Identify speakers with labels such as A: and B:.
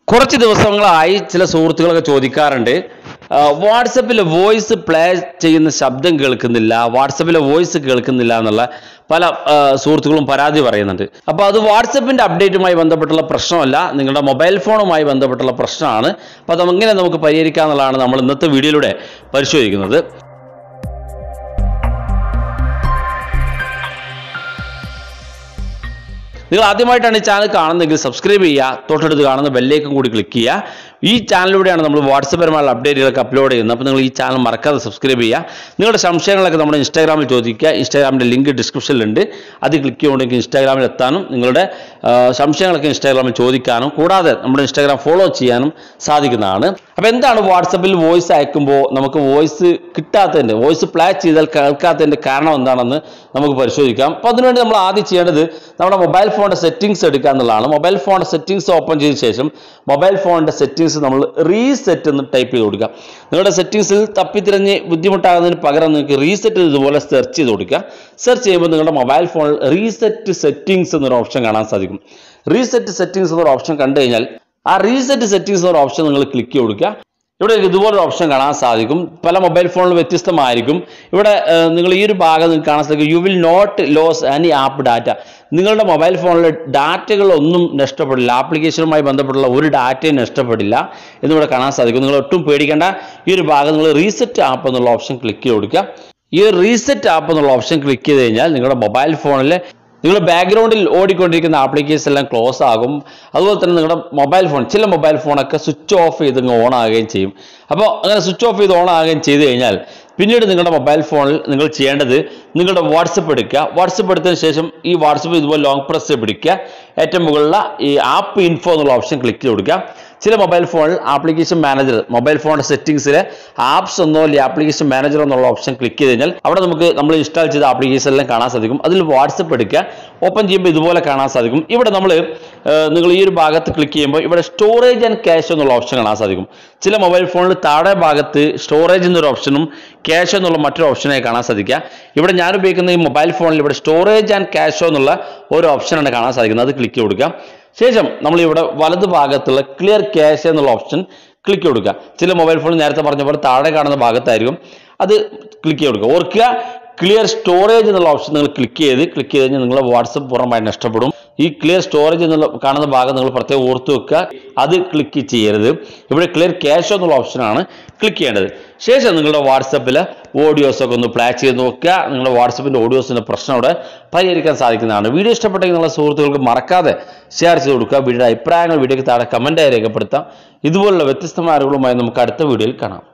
A: കുറച്ച് ദിവസങ്ങളായി ചില സുഹൃത്തുക്കളൊക്കെ ചോദിക്കാറുണ്ട് വാട്സപ്പിൽ വോയിസ് പ്ലേ ചെയ്യുന്ന ശബ്ദം കേൾക്കുന്നില്ല വാട്സപ്പിലെ വോയിസ് കേൾക്കുന്നില്ല എന്നുള്ള പല ആ, സുഹൃത്തുക്കളും പരാതി പറയുന്നുണ്ട് അപ്പോൾ അത് വാട്സപ്പിൻ്റെ അപ്ഡേറ്റുമായി ബന്ധപ്പെട്ടുള്ള പ്രശ്നമല്ല നിങ്ങളുടെ മൊബൈൽ ഫോണുമായി ബന്ധപ്പെട്ടുള്ള പ്രശ്നമാണ് അപ്പോൾ അത് എങ്ങനെ നമുക്ക് പരിഹരിക്കാമെന്നുള്ളതാണ് നമ്മൾ ഇന്നത്തെ വീഡിയോയിലൂടെ പരിശോധിക്കുന്നത് നിങ്ങൾ ആദ്യമായിട്ടാണ് ഈ ചാനൽ കാണുന്നതെങ്കിൽ സബ്സ്ക്രൈബ് ചെയ്യുക തൊട്ടടുത്ത് കാണുന്ന ബെല്ലേക്കും കൂടി ക്ലിക്ക് ചെയ്യുക ഈ ചാനലിലൂടെയാണ് നമ്മൾ വാട്സപ്പ് പരമായുള്ള അപ്ഡേറ്റുകളൊക്കെ അപ്ലോഡ് ചെയ്യുന്നത് അപ്പോൾ നിങ്ങൾ ഈ ചാനൽ മറക്കാതെ സബ്സ്ക്രൈബ് ചെയ്യുക നിങ്ങളുടെ സംശയങ്ങളൊക്കെ നമ്മുടെ ഇൻസ്റ്റാഗ്രാമിൽ ചോദിക്കുക ഇൻസ്റ്റാഗ്രാമിൻ്റെ ലിങ്ക് ഡിസ്ക്രിപ്ഷനിലുണ്ട് അത് ക്ലിക്ക് ചെയ്യുന്നുണ്ടെങ്കിൽ ഇൻസ്റ്റാഗ്രാമിൽ എത്താനും നിങ്ങളുടെ ആ, സംശയങ്ങളൊക്കെ ഇൻസ്റ്റാഗ്രാമിൽ ചോദിക്കാനും കൂടാതെ നമ്മുടെ ഇൻസ്റ്റാഗ്രാം ഫോളോ ചെയ്യാനും സാധിക്കുന്നതാണ് അപ്പോൾ എന്താണ് വാട്സപ്പിൽ വോയിസ് അയക്കുമ്പോൾ നമുക്ക് വോയിസ് കിട്ടാത്തതിൻ്റെ വോയിസ് പ്ലേ ചെയ്താൽ കേൾക്കാത്തതിൻ്റെ കാരണം എന്താണെന്ന് നമുക്ക് പരിശോധിക്കാം അപ്പോൾ അതിനുവേണ്ടി നമ്മൾ ആദ്യം ചെയ്യേണ്ടത് നമ്മുടെ മൊബൈൽ ഫോണിൻ്റെ സെറ്റിങ്സ് എടുക്കുക എന്നുള്ളതാണ് മൊബൈൽ ഫോണിൻ്റെ സെറ്റിങ്സ് ഓപ്പൺ ചെയ്ത ശേഷം മൊബൈൽ ഫോണിൻ്റെ സെറ്റിങ്സ് നമ്മൾ റീസെറ്റ് എന്ന് ടൈപ്പ് ചെയ്ത് കൊടുക്കുക നിങ്ങളുടെ സെറ്റിങ്സിൽ തപ്പിത്തിരഞ്ഞ് ബുദ്ധിമുട്ടാകുന്നതിന് പകരം നിങ്ങൾക്ക് റീസെറ്റ് ഇതുപോലെ സെർച്ച് ചെയ്ത് കൊടുക്കുക സെർച്ച് ചെയ്യുമ്പോൾ നിങ്ങളുടെ മൊബൈൽ ഫോണിൽ റീസെറ്റ് സെറ്റിങ്സ് എന്നൊരു ഓപ്ഷൻ കാണാൻ സാധിക്കും റീസെറ്റ് സെറ്റിങ്സ് എന്നൊരു ഓപ്ഷൻ കണ്ടു കഴിഞ്ഞാൽ ആ റീസെറ്റ് സെറ്റിങ്സ് എന്നൊരു ഓപ്ഷൻ നിങ്ങൾ ക്ലിക്ക് ചെയ്ത് കൊടുക്കുക ഇവിടെ ഇതുപോലൊരു ഓപ്ഷൻ കാണാൻ സാധിക്കും പല മൊബൈൽ ഫോണിലും വ്യത്യസ്തമായിരിക്കും ഇവിടെ ഏർ, നിങ്ങൾ ഈ ഒരു ഭാഗം നിങ്ങൾക്ക് കാണാൻ സാധിക്കും you will not lose any app data നിങ്ങളുടെ മൊബൈൽ ഫോണിലെ ഡാറ്റകളൊന്നും നഷ്ടപ്പെടില്ല ആപ്ലിക്കേഷനുമായി ബന്ധപ്പെട്ടുള്ള ഒരു ഡാറ്റയും നഷ്ടപ്പെടില്ല എന്നിവിടെ കാണാൻ സാധിക്കും നിങ്ങൾ ഒട്ടും പേടിക്കേണ്ട ഈ ഒരു ഭാഗം നിങ്ങൾ റീസെറ്റ് ആപ്പ് എന്നുള്ള ഓപ്ഷൻ ക്ലിക്ക് ചെയ്ത് കൊടുക്കുക ഈ റീസെറ്റ് ആപ്പ് എന്നുള്ള ഓപ്ഷൻ ക്ലിക്ക് ചെയ്ത് കഴിഞ്ഞാൽ നിങ്ങളുടെ മൊബൈൽ ഫോണിലെ നിങ്ങളുടെ ബാക്ക്ഗ്രൗണ്ടിൽ ഓടിക്കൊണ്ടിരിക്കുന്ന ആപ്ലിക്കേഷൻ എല്ലാം ക്ലോസ് ആകും അതുപോലെ തന്നെ നിങ്ങളുടെ മൊബൈൽ ഫോൺ ചില മൊബൈൽ ഫോണൊക്കെ സ്വിച്ച് ഓഫ് ചെയ്ത് ഓൺ ആകുകയും ചെയ്യും അപ്പോൾ അങ്ങനെ സ്വിച്ച് ഓഫ് ചെയ്ത് ഓൺ ആകുകയും ചെയ്ത് കഴിഞ്ഞാൽ പിന്നീട് നിങ്ങളുടെ മൊബൈൽ ഫോണിൽ നിങ്ങൾ ചെയ്യേണ്ടത് നിങ്ങളുടെ വാട്സപ്പ് എടുക്കുക വാട്സപ്പ് എടുത്തതിന് ശേഷം ഈ വാട്സപ്പ് ഇതുപോലെ ലോങ് പ്രസ് പിടിക്കുക ഏറ്റവും മുകളിലുള്ള ഈ ആപ്പ് ഇൻഫോ എന്നുള്ള ഓപ്ഷൻ ക്ലിക്ക് ചെയ്ത് കൊടുക്കുക ചില മൊബൈൽ ഫോണിൽ ആപ്ലിക്കേഷൻ മാനേജർ മൊബൈൽ ഫോണിന്റെ സെറ്റിംഗ്സിൽ ആപ്സ് എന്നോ അല്ലെങ്കിൽ ആപ്ലിക്കേഷൻ മാനേജർ എന്നുള്ള ഓപ്ഷൻ ക്ലിക്ക് ചെയ്ത് കഴിഞ്ഞാൽ അവിടെ നമുക്ക് നമ്മൾ ഇൻസ്റ്റാൾ ചെയ്ത ആപ്ലിക്കേഷൻ എല്ലാം കാണാൻ സാധിക്കും അതിൽ വാട്സപ്പ് എടുക്കുക ഓപ്പൺ ചെയ്യുമ്പോൾ ഇതുപോലെ കാണാൻ സാധിക്കും ഇവിടെ നമ്മൾ നിങ്ങൾ ഈ ഒരു ഭാഗത്ത് ക്ലിക്ക് ചെയ്യുമ്പോൾ ഇവിടെ സ്റ്റോറേജ് ആൻഡ് ക്യാഷ് എന്നുള്ള ഓപ്ഷൻ കാണാൻ സാധിക്കും ചില മൊബൈൽ ഫോണിൽ താഴെ ഭാഗത്ത് സ്റ്റോറേജ് എന്നൊരു ഓപ്ഷനും ക്യാഷ് എന്നുള്ള മറ്റൊരു ഓപ്ഷനായി കാണാൻ സാധിക്കുക ഇവിടെ ഞാൻ ഉപയോഗിക്കുന്ന ഈ മൊബൈൽ ഫോണിൽ ഇവിടെ സ്റ്റോറേജ് ആൻഡ് ക്യാഷോ എന്നുള്ള ഒരു ഓപ്ഷനാണ് കാണാൻ സാധിക്കുന്നത് അത് ക്ലിക്ക് കൊടുക്കുക ശേഷം നമ്മൾ ഇവിടെ വലത് ഭാഗത്തുള്ള ക്ലിയർ ക്യാഷ് എന്നുള്ള ഓപ്ഷൻ ക്ലിക്ക് കൊടുക്കുക ചില മൊബൈൽ ഫോൺ നേരത്തെ പറഞ്ഞ പോലെ താഴെ കാണുന്ന ഭാഗത്തായിരിക്കും അത് ക്ലിക്ക് ചെയ്ത് കൊടുക്കുക ഓർക്കുക ക്ലിയർ സ്റ്റോറേജ് എന്നുള്ള ഓപ്ഷൻ നിങ്ങൾ ക്ലിക്ക് ചെയ്ത് ക്ലിക്ക് ചെയ്ത് കഴിഞ്ഞാൽ നിങ്ങളുടെ വാട്സപ്പ് പൂർണ്ണമായി നഷ്ടപ്പെടും ഈ ക്ലിയർ സ്റ്റോറേജ് എന്നുള്ള കാണുന്ന ഭാഗം നിങ്ങൾ പ്രത്യേകം ഓർത്ത് വെക്കുക അത് ക്ലിക്ക് ചെയ്യരുത് ഇവിടെ ക്ലിയർ ക്യാഷ് എന്നുള്ള ഓപ്ഷനാണ് ക്ലിക്ക് ചെയ്യേണ്ടത് ശേഷം നിങ്ങളുടെ വാട്സപ്പിൽ ഓഡിയോസ് ഒക്കെ ഒന്ന് പ്ലേ ചെയ്ത് നോക്കുക നിങ്ങളുടെ വാട്സപ്പിൻ്റെ ഓഡിയോസിൻ്റെ പ്രശ്നം അവിടെ പരിഹരിക്കാൻ സാധിക്കുന്നതാണ് വീഡിയോ ഇഷ്ടപ്പെട്ടെങ്കിൽ നിങ്ങളുടെ സുഹൃത്തുക്കൾക്ക് മറക്കാതെ ഷെയർ ചെയ്ത് കൊടുക്കുക വീഡിയോയുടെ അഭിപ്രായങ്ങൾ വീഡിയോയ്ക്ക് താഴെ കമൻറ്റായി രേഖപ്പെടുത്താം ഇതുപോലുള്ള വ്യത്യസ്തമായ അറിവുകളുമായി നമുക്ക് അടുത്ത വീഡിയോയിൽ കാണാം